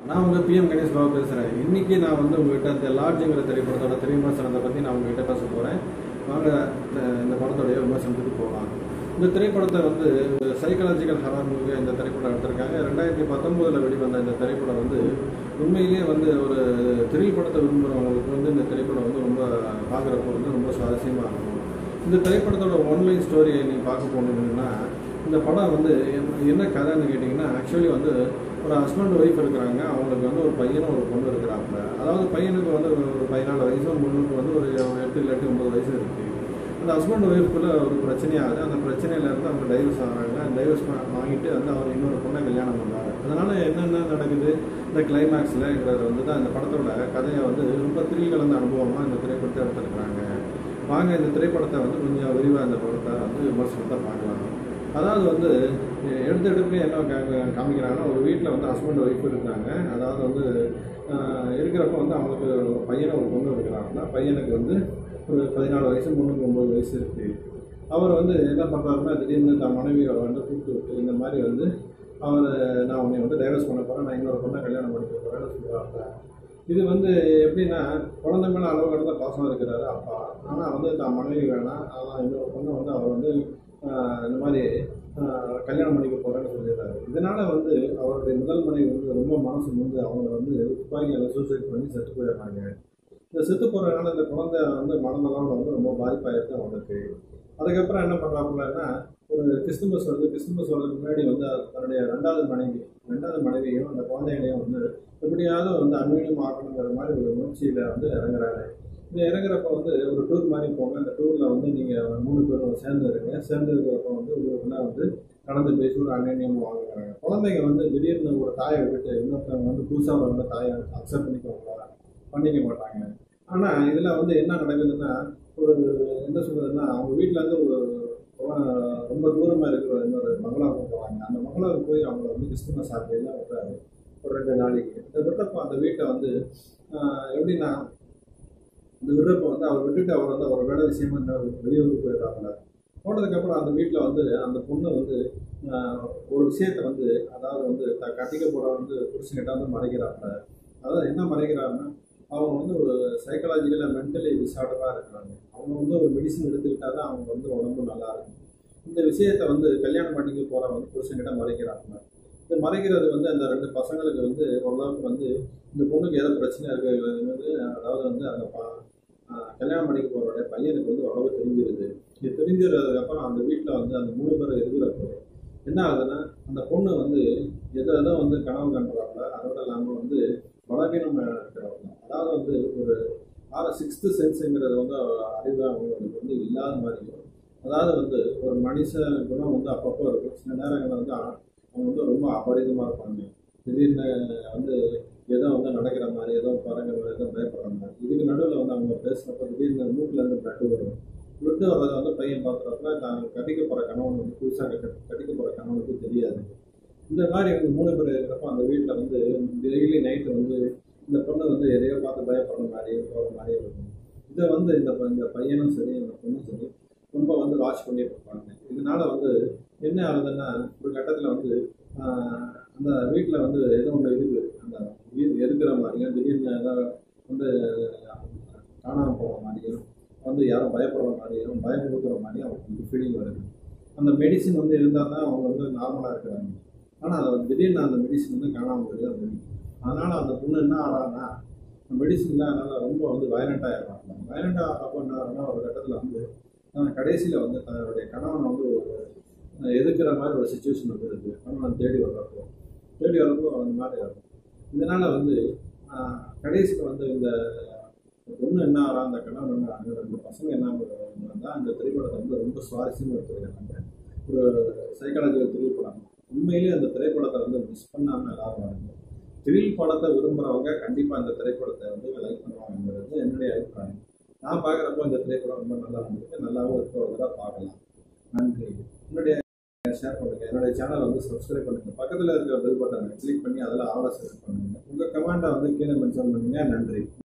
நான் உங்கள் பிஎம் கணேஷ் பாபு பேசுகிறேன் இன்றைக்கி நான் வந்து உங்ககிட்ட இந்த லாட்ஜுங்கிற திரைப்படத்தோட திரைவிமர்சனத்தை பற்றி நான் உங்ககிட்ட பேச போகிறேன் வாங்க இந்த- இந்த படத்தோடைய விமர்சனத்துக்கு போகலாம் இந்த திரைப்படத்தை வந்து சைக்காலஜிக்கல் ஹரார் மூவியாக இந்த திரைப்படம் எடுத்திருக்காங்க ரெண்டாயிரத்தி பத்தொம்போதில் வெளிவந்த இந்த திரைப்படம் வந்து உண்மையிலேயே வந்து ஒரு திரில் படத்தை விரும்புகிறவங்களுக்கு வந்து இந்த திரைப்படம் வந்து ரொம்ப பார்க்குறப்போ வந்து ரொம்ப சுவாரஸ்யமாக இருக்கும் இந்த திரைப்படத்தோட ஒன்லைன் ஸ்டோரியை நீங்கள் பார்க்க போனீங்கன்னா இந்த படம் வந்து என்ன- என்ன கதைன்னு கேட்டிங்கன்னா ஆக்சுவலி வந்து ஒரு ஹஸ்பண்ட் ஒய்ஃப் இருக்கிறாங்க அவங்களுக்கு வந்து ஒரு பையனும் ஒரு பொண்ணு இருக்கிறாங்க அதாவது பையனுக்கு வந்து ஒரு பதினாலு வயசும் பொண்ணுக்கு வந்து ஒரு எட்டு இல்லாட்டி ஒன்பது வயசு இருக்குது அந்த ஹஸ்பண்ட் ஒய்ஃப்குள்ளே ஒரு பிரச்சனையாகுது அந்த பிரச்சனையில இருந்து அவங்க டைவர்ஸ் ஆகிறாங்க டைவர்ஸ் வாங்கிட்டு வந்து அவர் இன்னொரு பொண்ணை கல்யாணம் பண்ணுறாரு அதனால என்னென்ன நடக்குது இந்த கிளைமேக்ஸில்ங்கிறது வந்து தான் இந்த படத்தோட கதையை வந்து ரொம்ப திரில் கலந்த அனுபவமாக இந்த திரைப்படத்தை எடுத்துருக்குறாங்க வாங்க இந்த திரைப்படத்தை வந்து கொஞ்சம் விரிவாக இந்த படத்தை வந்து விமர்சனத்தை பார்க்கலாம் அதாவது வந்து எ- எடுத்த எடுப்புலேயே என்ன கா- காமிக்கிறாங்கன்னா ஒரு வீட்டில் வந்து ஹஸ்பண்ட் ஒய்ஃப் இருக்காங்க அதாவது வந்து ஆஹ், இருக்கிறப்ப வந்து அவங்களுக்கு ஒரு பையனும் ஒரு பொண்ணு இருக்கிறாங்கன்னா பையனுக்கு வந்து ஒரு பதினாலு வயசு பொண்ணுக்கு ஒம்பது வயசு இருக்குது அவர் வந்து என்ன பண்ணுறாருன்னா திடீர்னு தன் மனைவியை வந்து கூப்பிட்டு விட்டு இந்த மாதிரி வந்து அவர் நான் உன்னை வந்து டைவர்ஸ் பண்ண போகிறேன் நான் இன்னொரு பொண்ணை கல்யாணம் பண்ணிக்க போகிறேன்னு சொல்கிறாங்க இது வந்து எப்படின்னா குழந்தை மேலே அளவு கடந்த பாசம் இருக்கிறாரு அப்பா ஆனால் வந்து தான் மனைவி வேணாம் ஆனால் இன்னொரு பொண்ணை வந்து அவர் வந்து ஆஹ், இந்த மாதிரி ஆஹ், கல்யாணம் பண்ணிக்க போகிறேன்னு சொல்லிடுறாரு இதனால் வந்து அவருடைய முதல் மனைவி வந்து ரொம்ப மனசு வந்து அவங்க வந்து துப்பாக்கியால் சூசைட் பண்ணி செத்து போயிடுறாங்க இந்த செத்து போகிறதுனால இந்த குழந்தை வந்து மனநலோட வந்து ரொம்ப பாதிப்பாயிருக்கு அவங்களுக்கு அதுக்கப்புறம் என்ன பண்ணுறாப்புலன்னா ஒரு கிறிஸ்துமஸ் வருது கிறிஸ்துமஸ் வரதுக்கு முன்னாடி வந்து தன்னுடைய ரெண்டாவது மனைவி ரெண்டாவது மனைவியும் அந்த குழந்தைகளையும் வந்து எப்படியாவது வந்து அன்வீனம் ஆக்கணுங்கிற மாதிரி ஒரு முயற்சியில் வந்து இறங்குறாரு இந்த இறங்குறப்ப வந்து ஒரு டூர் மாதிரி போங்க அந்த டூரில் வந்து நீங்கள் மூணு பேரும் சேர்ந்து இருங்க சேர்ந்து இருக்கிறப்ப வந்து உங்களுக்குள்ள வந்து கலந்து பேசி ஒரு அந்நியம் வாங்குறாங்க குழந்தைங்க வந்து திடீர்னு ஒரு தாயை விட்டு இன்னொருத்தவங்க வந்து புதுசாக வந்த தாயை அக்செப்ட் பண்ணிக்குவாங்களா பண்ணிக்க மாட்டாங்க ஆனால் இதில் வந்து என்ன நடக்குதுன்னா ஒரு என்ன சொல்றதுன்னா அவங்க வீட்டில் இருந்து ஒரு அஹ், ரொம்ப தூரமாக இருக்கிற இன்னொரு மங்களாவுக்கு போவாங்க அந்த மங்களாவுக்கு போய் அவங்க வந்து கிறிஸ்துமஸ் ஆர்டிலாம் விடுறாரு ஒரு ரெண்டு நாளைக்கு இந்த விடுறப்போ அந்த வீட்டை வந்து ஆஹ், எப்படின்னா இந்த விடுறப்போ வந்து அவர் விட்டுட்டு அவர் வந்து அவர் வேலை விஷயமா இந்த வெளியூருக்கு போயிடுறாங்க போனதுக்கப்புறம் அந்த வீட்டில் வந்து அந்த பொண்ணு வந்து ஆஹ், ஒரு விஷயத்தை வந்து அதாவது வந்து த கட்டிக்க போகிற வந்து புருஷன்கிட்ட வந்து மறைக்கிறாங்க அதாவது என்ன மறைக்கிறாருன்னா அவங்க வந்து ஒரு சைக்காலஜிக்கலாக மென்டலி டிசார்டராக இருக்கிறாங்க அவங்க வந்து ஒரு மெடிசன் எடுத்துக்கிட்டா தான் அவங்க வந்து உடம்பு நல்லா இருக்கும் இந்த விஷயத்தை வந்து கல்யாணம் பண்ணிக்க போகிற வந்து புருஷன்கிட்ட மறைக்கிறாங்க இந்த மறைக்கிறது வந்து அந்த ரெண்டு பசங்களுக்கு வந்து ஓரளவுக்கு வந்து இந்த பொண்ணுக்கு ஏதோ பிரச்சனை இருக்கிறது அதாவது வந்து அந்த ப- ஆஹ் கல்யாணம் பண்ணிக்க போகிறோடைய பையனுக்கு வந்து உடம்பு தெரிஞ்சிருது இது தெரிஞ்சிருந்ததுக்கப்புறம் அந்த வீட்டில் வந்து அந்த மூணு பேர் இருக்கிறப்போ என்ன ஆகுதுன்னா அந்த பொண்ணு வந்து எதோ எதோ வந்து கனவு கண்டுறாங்க அதோட இல்லாமல் வந்து பலவீனம் இருக்கிறவங்க அதாவது வந்து ஒரு ஆறு சிக்ஸ்த்து சென்ஸுங்கிறது வந்து அறிவு அவங்களுக்கு வந்து இல்லாத மாதிரியும் அதாவது வந்து ஒரு மனுஷ குணம் வந்து அப்பப்போ இருக்கும் சில நேரங்களில் வந்து ஆ- அவங்க வந்து ரொம்ப அபரிதமாக இருப்பாங்க திடீர்னு வந்து ஏதோ வந்து நடக்கிற மாதிரி ஏதோ பறக்கிற மாதிரி ஏதோ பயப்படுற மாதிரி இதுக்கு நடுவில் வந்து அவங்க பேசுகிறப்ப திடீர்னு மூக்கில் இருந்து பிளட்டு வரும் பிளட்டு வர்றதை வந்து பையன் பார்க்குறப்ப தான் கட்டிக்க போகிற கணவன் வந்து புதுசாக கட்ட கட்டிக்க போகிற கணவனுக்கு தெரியாது இந்த மாதிரி வந்து மூணு பேர் இருக்கிறப்ப அந்த வீட்டில் வந்து டெய்லி நைட்டு வந்து இந்த பொண்ணு வந்து எதையோ பார்த்து பயப்படுற மாதிரி போகிற மாதிரி இருக்கும் இதை வந்து இந்த ப- இந்த பையனும் சரி இந்த பொண்ணும் சரி ரொம்ப வந்து வாட்ச் பண்ணிட்டு இருப்பாங்க இதனால வந்து என்ன ஆகுதுன்னா ஒரு கட்டத்தில் வந்து ஆஹ், அந்த வீட்டில் வந்து ஏதோ ஒன்று இருக்குது அந்த வீடு எதுக்குற மாதிரியும் திடீர்னு ஏதோ வந்து காணாமல் போகிற மாதிரியும் வந்து யாரும் பயப்படுற மாதிரியும் பயம் கொடுக்குற மாதிரியும் அவங்களுக்கு ஃபீலிங் வருது அந்த மெடிசின் வந்து இருந்தால் தான் அவங்க வந்து நார்மலாக இருக்கிறாங்க ஆனால் அது திடீர்னு அந்த மெடிசின் வந்து காணாமல் போயிடுது அந்த medicine. அதனால அந்த பொண்ணு என்ன ஆகிறாங்கன்னா மெடிசின்லாம் அதனால் ரொம்ப வந்து வயலண்ட்டாக ஆகிறாங்க வயலண்ட்டாக ஆகிறப்போ என்ன ஆகுதுன்னா ஒரு கட்டத்தில் வந்து கடைசியில் வந்து தன்னுடைய கணவனை வந்து ஒரு அஹ், எதிர்க்கிற மாதிரி ஒரு சுச்சுவேஷன் வந்துடுது கணவனை தேடி வர்றப்போ தேடி வரப்போ அந்த மாதிரி இருக்கும் இதனால் வந்து கடைசியில் வந்து இந்த பொண்ணு என்ன ஆகிறா அந்த கணவன் என்ன ஆகுது ரெண்டு பசங்க என்ன ஆகுறாங்க தான் இந்த திரைப்படத்தை வந்து ரொம்ப சுவாரஸ்யமாக எடுத்துருக்காங்க ஒரு சைக்காலஜிக்கல் திரைப்படம் உண்மையிலேயே அந்த திரைப்படத்தை வந்து மிஸ் பண்ணாமல் எல்லாரும் வாங்க த்ரில் படத்தை விரும்புகிறவங்க கண்டிப்பாக இந்த திரைப்படத்தை வந்து லைக் பண்ணுவாங்கிறது என்னுடைய அபிப்பிராயம் நான் பார்க்குறப்போ இந்த திரைப்படம் ரொம்ப நல்லா இருந்திருக்கு நல்லாவும் இருக்க ஒரு தடவை பார்க்கலாம் நன்றி என்னுடைய ஷேர் பண்ணுங்க என்னுடைய சேனலை வந்து சப்ஸ்கிரைப் பண்ணுங்க பக்கத்தில் இருக்கிற பெல் பட்டனை கிளிக் பண்ணி அதில் ஆர்டர் செலக்ட் பண்ணுங்க உங்கள் கமெண்ட்டை வந்து கீழே மென்ஷன் பண்ணுங்க நன்றி